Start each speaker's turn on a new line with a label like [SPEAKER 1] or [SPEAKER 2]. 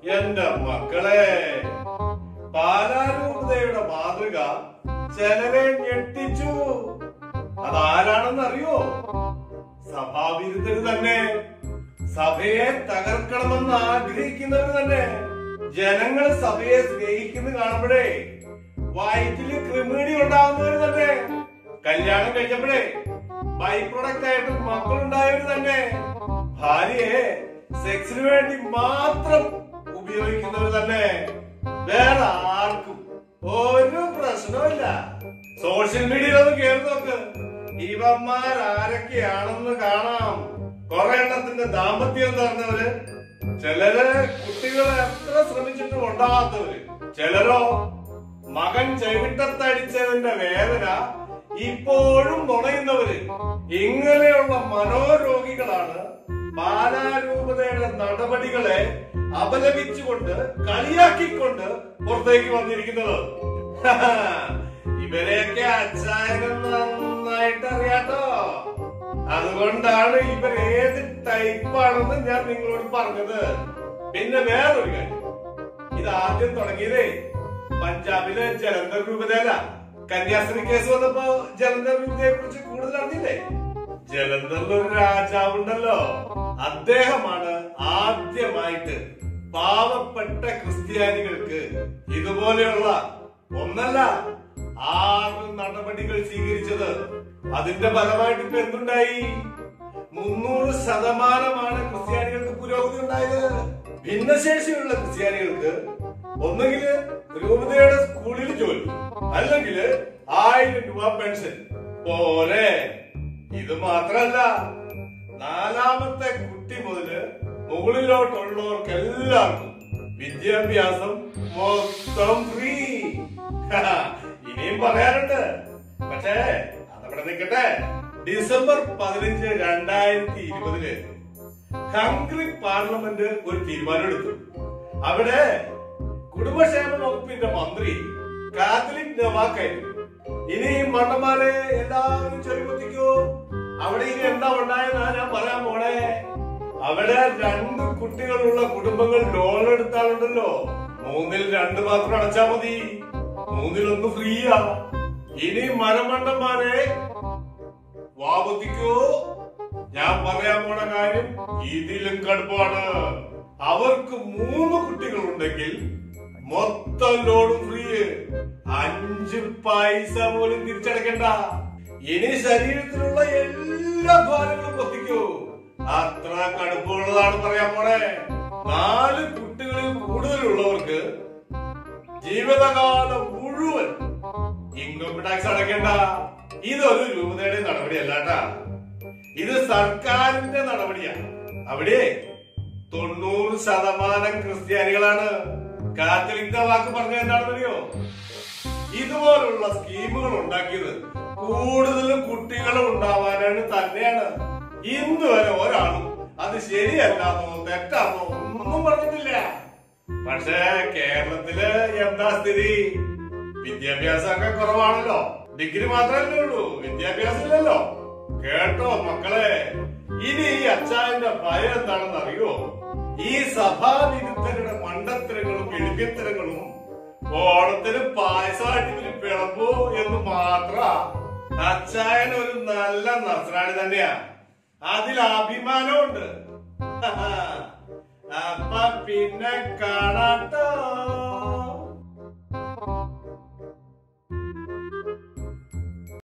[SPEAKER 1] എന്റെ മക്കളെ പാലാരൂപതയുടെ മാതൃക ചിലരെ ഞെട്ടിച്ചു അതാരാണെന്നറിയോ സഭാവിരുദ്ധര് തന്നെ സഭയെ തകർക്കണമെന്ന് ആഗ്രഹിക്കുന്നവർ തന്നെ ജനങ്ങൾ സഭയെ സ്നേഹിക്കുന്ന കാണുമ്പോഴേ വയറ്റില് ക്രിമിണി ഉണ്ടാകുന്നവർ തന്നെ കല്യാണം കഴിഞ്ഞപ്പോഴേ ബൈ പ്രൊഡക്റ്റ് ആയിട്ട് മക്കളുണ്ടായവർ തന്നെ ഭാര്യയെ സെക്സിന് വേണ്ടി മാത്രം ഉപയോഗിക്കുന്നവർ തന്നെ വേറെ ആർക്കും ഒരു പ്രശ്നവുമില്ല സോഷ്യൽ മീഡിയയിൽ ഒന്ന് കേറി നോക്ക് ഇവന്മാർ ആരൊക്കെയാണെന്ന് കാണാം കുറെ എണ്ണത്തിന്റെ ദാമ്പത്യം പറഞ്ഞവര് ചിലര് കുട്ടികളെ എത്ര ശ്രമിച്ചിട്ടും ഉണ്ടാകാത്തവര് ചിലരോ മകൻ ചെവിട്ടത്തടിച്ചതിന്റെ വേദന ഇപ്പോഴും നുണയുന്നവര് ഇങ്ങനെയുള്ള മനോരോഗികളാണ് ബാലാരൂപതയുടെ നടപടികളെ അപലപിച്ചുകൊണ്ട് കളിയാക്കിക്കൊണ്ട് പുറത്തേക്ക് വന്നിരിക്കുന്നത് ഇവരെയൊക്കെ അച്ചായനം നന്നായിട്ട് അറിയാട്ടോ അതുകൊണ്ടാണ് ഇവർ ഏത് ടൈപ്പാണെന്ന് ഞാൻ നിങ്ങളോട് പറഞ്ഞത് പിന്നെ വേറൊരു കാര്യം ഇത് ആദ്യം തുടങ്ങിയതേ പഞ്ചാബിലെ ജലന്ധർ രൂപതയല്ല കന്യാസ്ത്രീ കേസ് വന്നപ്പോ ജലന്ധർ രൂപതയെ കുറിച്ച് കൂടുതൽ അറിഞ്ഞില്ലേ ജലന്ധറിൽ ഒരു രാജാവുണ്ടല്ലോ അദ്ദേഹമാണ് ആദ്യമായിട്ട് പാവപ്പെട്ട ക്രിസ്ത്യാനികൾക്ക് ഇതുപോലെയുള്ള ഒന്നല്ല ആറ് നടപടികൾ സ്വീകരിച്ചത് അതിന്റെ ഫലമായിട്ട് ഇപ്പൊ എന്തുണ്ടായി മുന്നൂറ് ശതമാനമാണ് ക്രിസ്ത്യാനികൾക്ക് പുരോഗതി ഉണ്ടായത് ഭിന്നശേഷിയുള്ള ക്രിസ്ത്യാനികൾക്ക് ഒന്നുകിൽ രൂപതയുടെ സ്കൂളിൽ ജോലി അല്ലെങ്കിൽ ആയിരം രൂപ പെൻഷൻ പോലെ ഇത് മാത്രല്ല നാലാമത്തെ കുട്ടി മുതല് മുകളിലോട്ടുള്ളവർക്ക് എല്ലാവർക്കും വിദ്യാഭ്യാസം മൊത്തം ഫ്രീ ഇനിയും പറയാനുണ്ട് പക്ഷേ അതവിടെ നിൽക്കട്ടെ ഡിസംബർ പതിനഞ്ച് രണ്ടായിരത്തി ഇരുപതില് ഹംഗറി പാർലമെന്റ് ഒരു തീരുമാനമെടുത്തു അവിടെ കുടുംബക്ഷേമ വകുപ്പിന്റെ മന്ത്രി കാത്തലിക് നവാക്കായിരുന്നു ഇനി ഈ മണ്ണന്മാരെ എല്ലാവരും ചെറിയൊത്തിക്കോ അവിടെ ഇനി എന്താ ഉണ്ടായെന്നാ ഞാൻ പറയാൻ പോണേ അവിടെ രണ്ട് കുട്ടികളുള്ള കുടുംബങ്ങൾ ലോൺ എടുത്താലുണ്ടല്ലോ മൂന്നിൽ രണ്ട് മാത്രം അടച്ചാ മതി മൂന്നിലൊന്ന് ഫ്രീയാ ഇനി മരമണ്ടന്മാരെ വാപത്തിക്കോ ഞാൻ പറയാൻ പോണ കാര്യം ഇതിലും കടുപ്പാണ് അവർക്ക് മൂന്ന് കുട്ടികളുണ്ടെങ്കിൽ മൊത്തം ലോണും ഫ്രീ അഞ്ച് പൈസ പോലും തിരിച്ചടക്കണ്ട ഇനി ശരീരത്തിലുള്ള എല്ലാ ദ്വാരങ്ങളും പൊത്തിക്കൂ അത്ര കടുപ്പമുള്ളതാണ് പറയാൻ പോണേ നാല് കുട്ടികളിൽ കൂടുതലുള്ളവർക്ക് ജീവിതകാലം മുഴുവൻ ഇൻകം ടാക്സ് അടയ്ക്കണ്ട ഇതൊരു രൂപതയുടെ നടപടിയല്ലാട്ടാ ഇത് സർക്കാരിന്റെ നടപടിയാണ് അവിടെ തൊണ്ണൂറ് ശതമാനം ക്രിസ്ത്യാനികളാണ് കാത്തലിക് വാക്ക് പറഞ്ഞ എന്താണെന്നറിയോ ഇതുപോലുള്ള സ്കീമുകൾ ഉണ്ടാക്കിയത് കൂടുതലും കുട്ടികൾ ഉണ്ടാവാനാണ് തന്നെയാണ് ഇന്ന് വരെ ഒരാളും അത് ശരിയല്ലാന്നോ തെറ്റാന്നോ ഒന്നും പറഞ്ഞിട്ടില്ല പക്ഷേ കേരളത്തില് എന്താ സ്ഥിതി വിദ്യാഭ്യാസമൊക്കെ കുറവാണല്ലോ ഡിഗ്രി മാത്രമല്ലേ ഉള്ളൂ വിദ്യാഭ്യാസം ഇല്ലല്ലോ കേട്ടോ മക്കളെ ഇനി ഈ അച്ചായന്റെ ഭയം എന്താണെന്ന് അറിയോ ഈ സഭാവിരുദ്ധരുടെ മണ്ടത്തരങ്ങളും എഴുപിത്തരങ്ങളും ഓണത്തിന് പായസമായിട്ട് ഇവര് പിളമ്പോ എന്ന് മാത്ര അച്ചായൻ ഒരു നല്ല നസ്രാണി തന്നെയാ അതിൽ അഭിമാനമുണ്ട് അപ്പൊ പിന്നെ കാണാട്ടോ